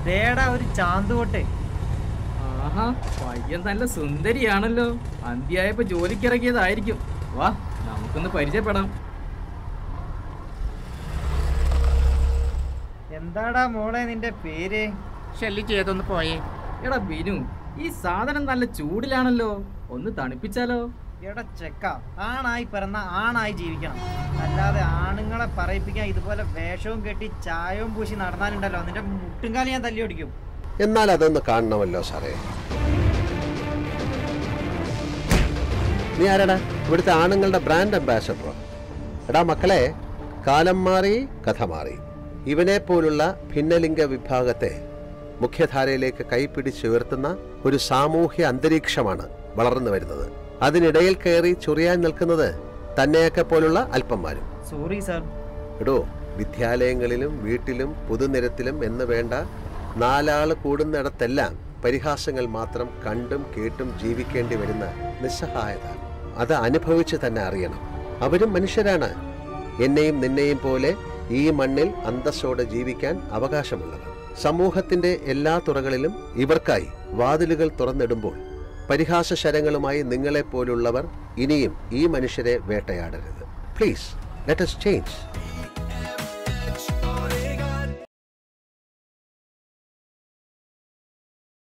ദേടാ ഒരു ചാന്തുകൊട്ടെ ആഹാ പയ്യൻ നല്ല സുന്ദരിയാണല്ലോ അന്ത്യായപ്പോ ജോലിക്കിറങ്ങിയതായിരിക്കും വാ നമുക്കൊന്ന് പരിചയപ്പെടാം എന്താടാ മോളെ നിന്റെ പേര് ശല്യം ചെയ്തൊന്ന് പോയേ എടാ ബിനു ഈ സാധനം നല്ല ചൂടിലാണല്ലോ ഒന്ന് തണുപ്പിച്ചാലോ എടാ ചെക്ക ആണായി പിറന്ന ആണായി ജീവിക്കണം അല്ലാതെ ആണുങ്ങളെ പറയിപ്പിക്കാൻ ഇതുപോലെ വേഷവും കെട്ടി ചായവും പൂശി നടന്നാലുണ്ടല്ലോ നിന്റെ മുട്ടുംകാലി ഞാൻ തല്ലി ഓടിക്കും എന്നാൽ അതൊന്ന് കാണണമല്ലോ സാറേ നീ ആരാടാ ഇവിടുത്തെ ആണുങ്ങളുടെ ബ്രാൻഡ് അംബാസഡറോ എടാ മക്കളെ കാലം മാറി കഥ മാറി ഇവനെ പോലുള്ള ഭിന്നലിംഗ വിഭാഗത്തെ മുഖ്യധാരയിലേക്ക് കൈപ്പിടിച്ചുയർത്തുന്ന ഒരു സാമൂഹ്യ അന്തരീക്ഷമാണ് വളർന്നു വരുന്നത് അതിനിടയിൽ കയറി ചൊറിയാൻ നിൽക്കുന്നത് തന്നെയൊക്കെ പോലുള്ള അല്പന്മാരും സോറി സാർ എടോ വിദ്യാലയങ്ങളിലും വീട്ടിലും പൊതുനിരത്തിലും എന്ന് വേണ്ട നാലാള് കൂടുന്നിടത്തെല്ലാം പരിഹാസങ്ങൾ മാത്രം കണ്ടും കേട്ടും ജീവിക്കേണ്ടി വരുന്ന നിസ്സഹായത അത് അനുഭവിച്ച് തന്നെ അറിയണം അവരും മനുഷ്യരാണ് എന്നെയും നിന്നെയും പോലെ ഈ മണ്ണിൽ അന്തസ്സോടെ ജീവിക്കാൻ അവകാശമുള്ളവർ സമൂഹത്തിന്റെ എല്ലാ തുറകളിലും ഇവർക്കായി വാതിലുകൾ തുറന്നിടുമ്പോൾ പരിഹാസ ശരങ്ങളുമായി നിങ്ങളെപ്പോലുള്ളവർ ഇനിയും ഈ മനുഷ്യരെ വേട്ടയാടരുത് പ്ലീസ് ലെറ്റ് us ചേഞ്ച്